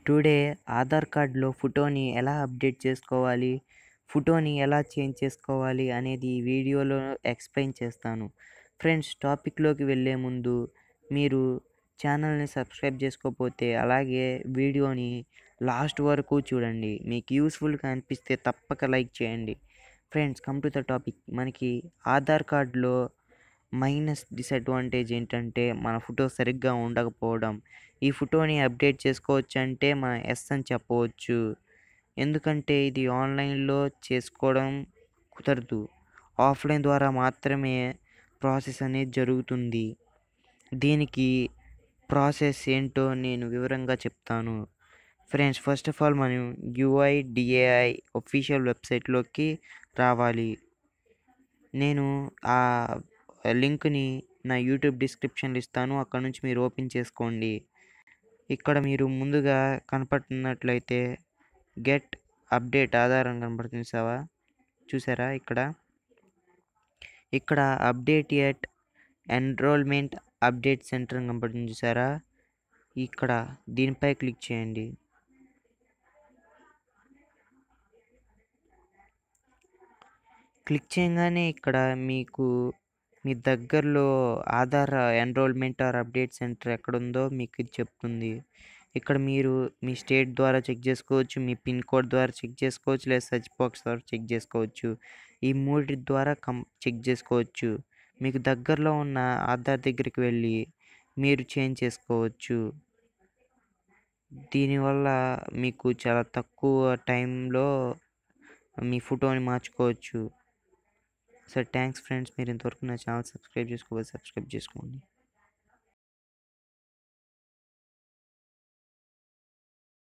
today Aadhaar కార్డ్లో ఫోటోని ఎలా అప్డేట్ చేసుకోవాలి ఫోటోని ఎలా చేంజ్ చేసుకోవాలి అనేది ఈ వీడియోలో ఎక్స్ప్లెయిన్ చేస్తాను ఫ్రెండ్స్ టాపిక్లోకి వెళ్ళే ముందు మీరు ఛానల్ని సబ్స్క్రైబ్ చేసుకోకపోతే అలాగే వీడియోని లాస్ట్ వరకు చూడండి మీకు యూస్ఫుల్గా అనిపిస్తే తప్పక లైక్ చేయండి friends come to the topic మనకి ఆధార్ కార్డులో మైనస్ డిసడ్వాంటేజ్ ఏంటంటే మన ఫోటో సరిగ్గా ఉండకపోవడం ఈ ఫోటోని అప్డేట్ చేసుకోవచ్చు అంటే మనం ఎస్ అని చెప్పవచ్చు ఎందుకంటే ఇది ఆన్లైన్లో చేసుకోవడం కుదరదు ఆఫ్లైన్ ద్వారా మాత్రమే ప్రాసెస్ అనేది జరుగుతుంది దీనికి ప్రాసెస్ ఏంటో నేను వివరంగా చెప్తాను ఫ్రెండ్స్ ఫస్ట్ ఆఫ్ ఆల్ మనం యుఐ డిఏఐ ఒఫీషియల్ వెబ్సైట్లోకి రావాలి నేను ఆ లింక్ని నా యూట్యూబ్ డిస్క్రిప్షన్లో ఇస్తాను అక్కడ నుంచి మీరు ఓపెన్ చేసుకోండి ఇక్కడ మీరు ముందుగా కనపడుతున్నట్లయితే గెట్ అప్డేట్ ఆధారం కనపడుతుంది సావా చూసారా ఇక్కడ ఇక్కడ update at enrolment update centre అని కనపడుతుంది చూసారా ఇక్కడ దీనిపై క్లిక్ చేయండి క్లిక్ చేయగానే ఇక్కడ మీకు మీ దగ్గరలో Aadhaar enrolment or update centre ఎక్కడుందో మీకు ఇది చెప్తుంది ఇక్కడ మీరు మీ స్టేట్ ద్వారా చెక్ చేసుకోవచ్చు మీ పిన్ కోడ్ ద్వారా చెక్ చేసుకోవచ్చు లేదా సర్చ్ బాక్స్ ద్వారా చెక్ చేసుకోవచ్చు ఈ మూడి ద్వారా కం చెక్ చేసుకోవచ్చు మీకు దగ్గరలో ఉన్న ఆధార్ దగ్గరికి వెళ్ళి మీరు చేంజ్ చేసుకోవచ్చు దీనివల్ల మీకు చాలా తక్కువ టైంలో మీ ఫోటోని మార్చుకోవచ్చు సో థ్యాంక్స్ ఫ్రెండ్స్ మీరు ఇంతవరకు నా ఛానల్ సబ్స్క్రైబ్ చేసుకోవాలి సబ్స్క్రైబ్ చేసుకోండి